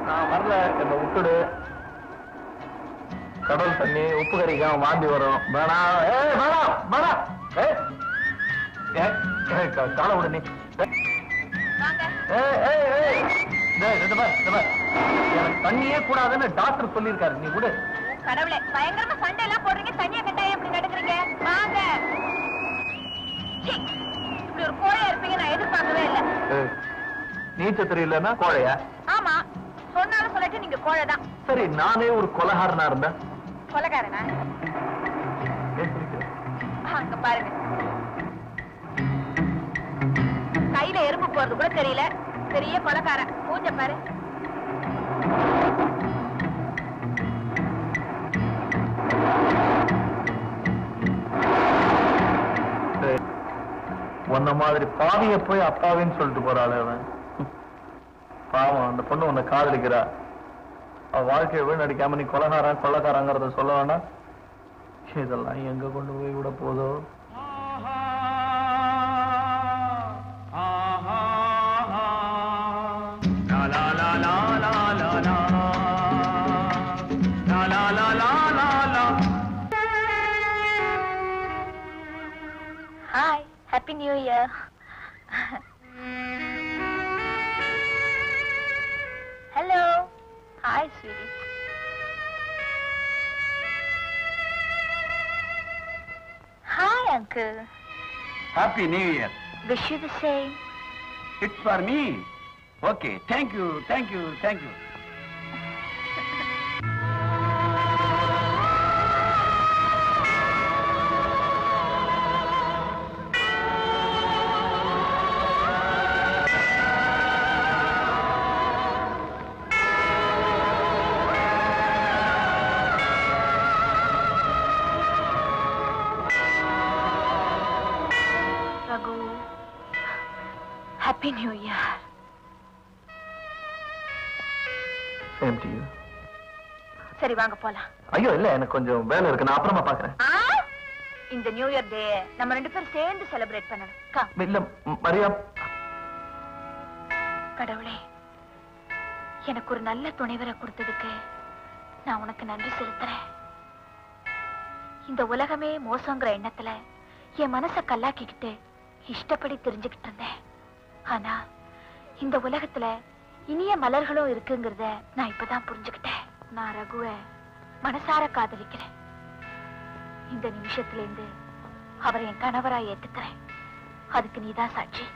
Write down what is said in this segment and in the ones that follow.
நான் வரல என்ன விட்டுடு கடல் தண்ணி உப்பு கறிக்காம வாந்தி வரும் வேணாம் ஏய் வேணாம் வேணாம் ஏய் ஏய், ஏய், கா- காலை விடு நீ ஏய், ஏய், ஏய். டேய், இந்த பார், இந்த பார். எனக்கு தண்ணியே கூடாதுன்னு டாக்டர் சொல்லியிருக்காரு நீ விடு கடவுளே பயங்கரமா சண்டை எல்லாம் போடுறீங்க தண்ணிய கட்டாயம் இப்படி நடக்கிறீங்க வாங்க சீ, இப்படி ஒரு கோழையா இருப்பீங்க நான் எதிர்பார்க்கவே இல்ல ஏய், நீச்சல் தெரியலன்னா கோழையா ஆமா சொன்னாலும் சொல்லிட்டு நீங்க கோழை தான் சரி நானே ஒரு கொலகாரனா இருந்தேன் கொலைக்காரனா ஏன் சிரிக்கிற? அங்க பாருங்க கையில எறும்பு போறது கூட தெரியல பெரிய கொலைக்காரன் மூஞ்ச பாரு டேய், உன்ன மாதிரி பாவிய போய் அப்பாவின்னு சொல்லிட்டு போறாளே அவன் பாவம் அந்த பொண்ணு உன்னை காதலிக்கிறா அவ வாழ்க்கையை வீணடிக்காம நீ கொலகாரன் கொள்ளக்காரங்கிறத சொல்ல வேண்டாம் இதெல்லாம் எங்க கொண்டு போய் விட போதோ hi happy new year hello hi sweetie hi uncle happy new year wish you the same it's for me okay thank you thank you thank you Raghu happy new year same to you சரி வாங்க போலாம் ஐயோ இல்ல எனக்கு கொஞ்சம் வேலை இருக்கு நான் அப்புறமா பாக்குறேன் ஆ இந்த நியூ இயர் டே நம்ம ரெண்டு பேரும் சேர்ந்து செலிப்ரேட் பண்ணணும் Come. இல்ல ம், மரியா கடவுளே எனக்கு ஒரு நல்ல துணைவரை கொடுத்ததுக்கு நான் உனக்கு நன்றி செலுத்துறேன் இந்த உலகமே மோசங்கிற எண்ணத்துல என் மனச கல்லாக்கிக்கிட்டு இஷ்டப்படி தெரிஞ்சுக்கிட்டு இருந்தேன் ஆனா இந்த உலகத்துல இனிய மலர்களும் இருக்குங்கிறத நான் இப்பதான் புரிஞ்சுக்கிட்டேன் நான் ரகுவ மனசார காதலிக்கிறேன் இந்த நிமிஷத்துல இருந்து அவரை என் கணவரா ஏத்துக்கிறேன் அதுக்கு நீதான் சாட்சி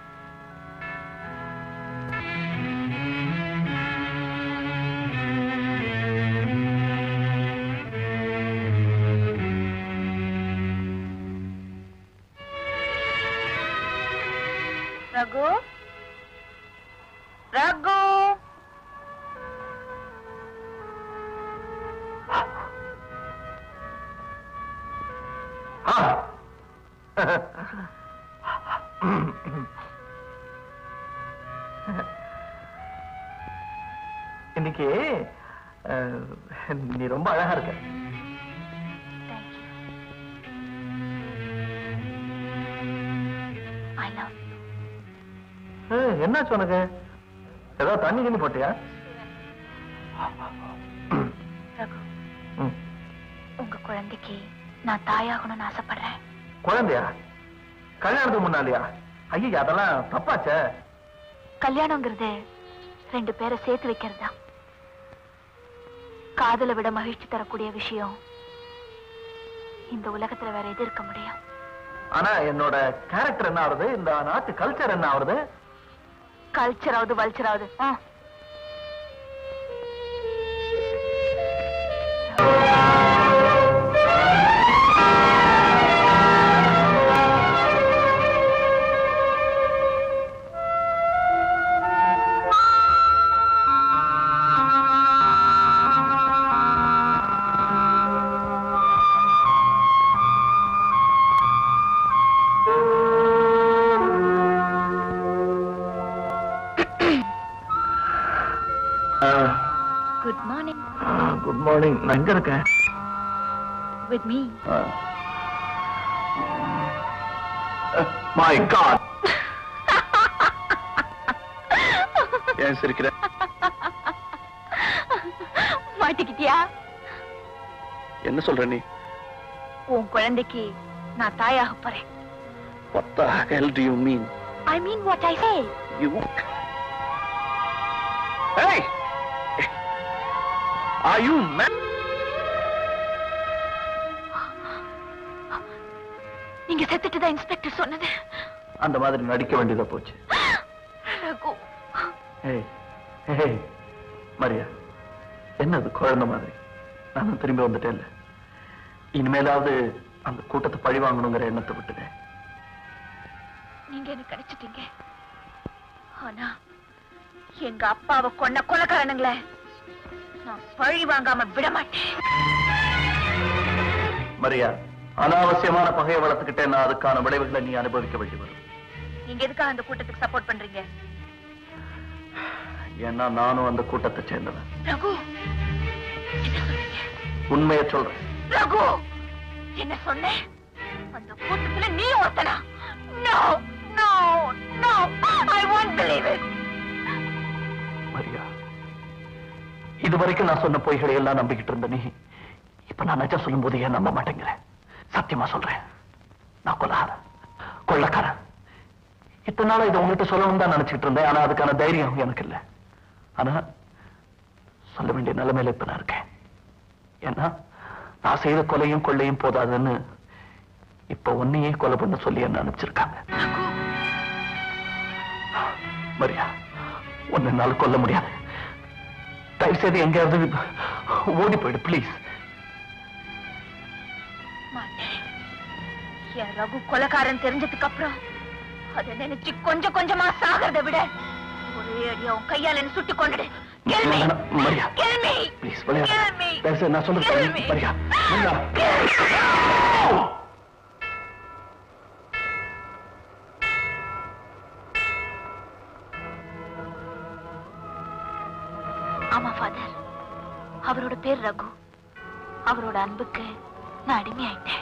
ரகு ரகு ஆ. இன்னைக்கு அஹ், நீ ரொம்ப அழகா இருக்க தேங்க்யூ ஐ லவ் ஏய், என்னாச்சு உனக்கு ஏதாவது தண்ணி கிண்ணி போட்டியா ரகு ம். உங்க குழந்தைக்கு நான் தாயாகணும்னு ஆசைப்படுறேன் குழந்தையா கல்யாணத்துக்கு முன்னாலியா ஐயா அதெல்லாம் தப்பாச்சே கல்யாணங்கிறது ரெண்டு பேரை சேர்த்து வைக்கிறது தான் காதலை விட மகிழ்ச்சி தரக்கூடிய விஷயம் இந்த உலகத்துல வேற எது இருக்க முடியும் ஆனா என்னோட கேரக்டர் என்ன ஆகுது இந்த நாட்டு கல்ச்சர் என்ன ஆகுது கல்ச்சராவது வல்ச்சராவது ஆ குட் மார்னிங் குட் மார்னிங் நான் எங்க இருக்கேன் வித் மீ மை காட் ஏன் சிரிக்கிற மாட்டிக்கிட்டியா என்ன சொல்ற நீ உன் குழந்தைக்கு நான் தாயாக போறேன் What the hell do you mean? I mean what I say You... Hey! Are you mad? நீங்க செத்துட்டு தான் இன்ஸ்பெக்டர் சொன்னது அந்த மாதிரி நடிக்க வேண்டியதா போச்சு ரகு ஏய் ஏய் மரியா என்னது குழந்தை மாதிரி நானும் திரும்பி வந்துட்டேன் இல்ல இனிமேலாவது அந்த கூட்டத்தை பழி வாங்கணுங்கிற எண்ணத்தை விட்டுட்டேன் நீங்க எனக்கு கிடைச்சிட்டீங்க ஆனா எங்க அப்பாவை கொன்ன கொலைக்காரனுங்கள நான் பழி வாங்காம விட மாட்டேன் மரியா அனாவசியமான பகையை வளர்த்துக்கிட்டேன்னா அதுக்கான விளைவுகளை நீ அனுபவிக்க வேண்டி வரும் நீங்க எதுக்காக அந்த கூட்டத்துக்கு சப்போர்ட் பண்றீங்க ஏன்னா நானும் அந்த கூட்டத்தை சேர்ந்தவன் ரகு என்ன சொல்றீங்க உண்மையை சொல்றேன் ரகு என்ன சொன்ன அந்த கூட்டத்துல நீ ஒருத்தனா no no no I want believe it Maria இதுவரைக்கும் நான் சொன்ன பொய்களை எல்லாம் நம்பிக்கிட்டு இருந்த நீ இப்ப நான் நிஜம் சொல்லும் போது ஏன் நம்ப மாட்டேங்கிறேன் சத்தியமா சொல்றேன் நான் கொள்ளக்காரன் கொள்ளக்காரன் இத்தனை நாளா இதை உங்ககிட்ட சொல்லணும் தான் நினைச்சிட்டு இருந்தேன் ஆனா அதுக்கான தைரியம் எனக்கு இல்லை ஆனா சொல்ல வேண்டிய நிலைமையில இப்ப நான் இருக்கேன் ஏன்னா நான் செய்த கொலையும் கொள்ளையும் போதாதுன்னு இப்ப உன்னையே கொலை பண்ண சொல்லி என்ன அனுப்பிச்சிருக்காங்க மரியா உன்னை என்னால கொல்ல முடியாது தயவு செய்து எங்கேயாவது ஓடி போயிடு ப்ளீஸ் மாட்டேன் என் ரகு கொலைக்காரன் தெரிஞ்சதுக்கு அப்புறம் அதை நினைச்சு கொஞ்சம் கொஞ்சமா சாகிறத விட ஒரே அடியா உன் கையால என்ன சுட்டு கொண்டுடு Kill me. வேணாம், Maria. Kill me. Please Maria Kill me. தயவு செய்து நான் சொல்றது Kill கேளு. me. மரியா மரியா ஆமா ஃபாதர் அவரோட பேர் ரகு அவரோட அன்புக்கு நான் அடிமையாயிட்டேன்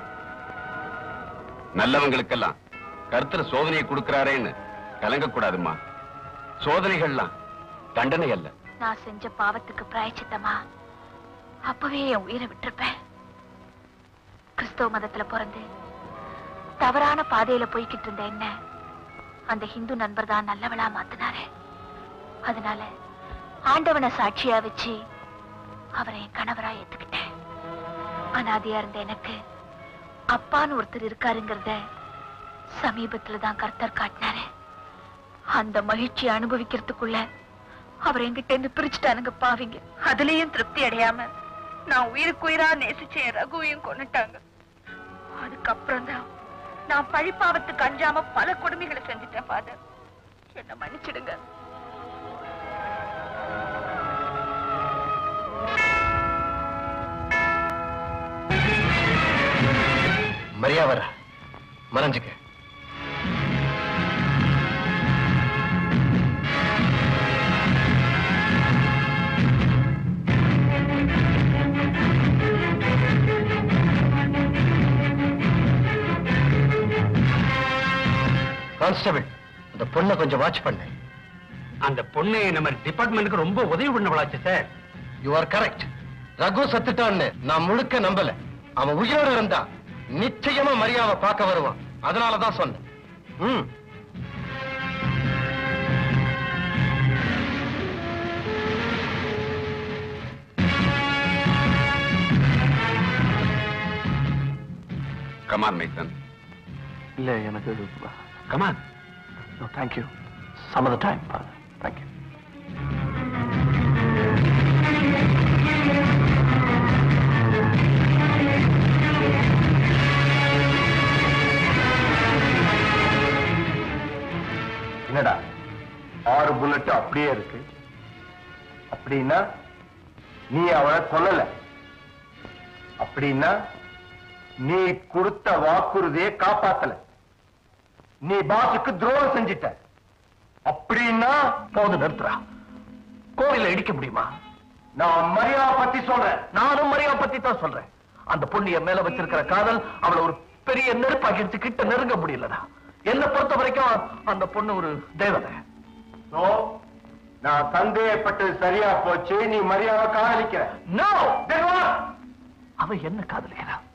நல்லவங்களுக்கெல்லாம் கர்த்தர் சோதனையை கொடுக்கிறாரேன்னு கலங்கக்கூடாதும்மா சோதனைகள்லாம் தண்டனை அல்ல நான் செஞ்ச பாவத்துக்கு பிராயச்சித்தமா அப்பவே என் உயிரை விட்டிருப்பேன் கிறிஸ்தவ மதத்துல பிறந்து தவறான பாதையில போய்கிட்டு இருந்த என்ன அந்த ஹிந்து நண்பர் தான் நல்லவளா மாத்தினாரு அதனால ஆண்டவனை சாட்சியா வச்சு அவரை என் கணவரா ஏத்துக்கிட்டேன் அனாதையா இருந்த எனக்கு அப்பான்னு ஒருத்தர் இருக்காருங்கிறத சமீபத்துல தான் கர்த்தர் காட்டினாரு அந்த மகிழ்ச்சியை அனுபவிக்கிறதுக்குள்ள அவர் என்கிட்ட இருந்து பிரிச்சுட்டானுங்க பாவிங்க அதுலயும் திருப்தி அடையாம நான் உயிருக்கு உயிரா நேசிச்ச என் ரகுவையும் கொன்னுட்டாங்க அதுக்கப்புறம் தான் நான் பழிப்பாவத்துக்கு அஞ்சாம பல கொடுமைகளை செஞ்சுட்டேன் ஃபாதர் என்ன மன்னிச்சிடுங்க மரியா வர மறைஞ்சுக்க கான்ஸ்டபிள் இந்த பொண்ணை கொஞ்சம் வாட்ச் பண்ணு அந்த பொண்ணு நம்ம டிபார்ட்மெண்ட்டுக்கு ரொம்ப உதவி பண்ணவளாச்சு sir you are correct Raghu சத்துட்டான்னு நான் முழுக்க நம்பல அவன் உயிரோட இருந்தா நிச்சயமா மரியாதை பார்க்க வருவான் அதனாலதான் சொன்னேன் ம் கமான் மைசன் இல்ல எனக்கு come on thank you some of time thank you என்னடா ஆறு புல்லட் அப்படியே இருக்கு அப்படின்னா நீ அவளை கொல்லல அப்படின்னா நீ கொடுத்த வாக்குறுதியை காப்பாத்தல நீ பாசுக்கு துரோகம் செஞ்சிட்ட அப்படின்னா போது நிறுத்துறா கோவில இடிக்க முடியுமா நான் மரியாதை பத்தி சொல்றேன் நானும் மரியா பத்தி தான் சொல்றேன் அந்த பொண்ணு என் மேல வச்சிருக்கிற காதல் அவளை ஒரு பெரிய நெருப்பாக்கி எடுத்து கிட்ட நெருங்க முடியலடா என்னை பொறுத்த வரைக்கும் அந்த பொண்ணு ஒரு தேவதை So, நான் சந்தேகப்பட்டது சரியா போச்சு நீ மரியாதை காதலிக்கிற நோ அவ என்ன காதலிக்கிறா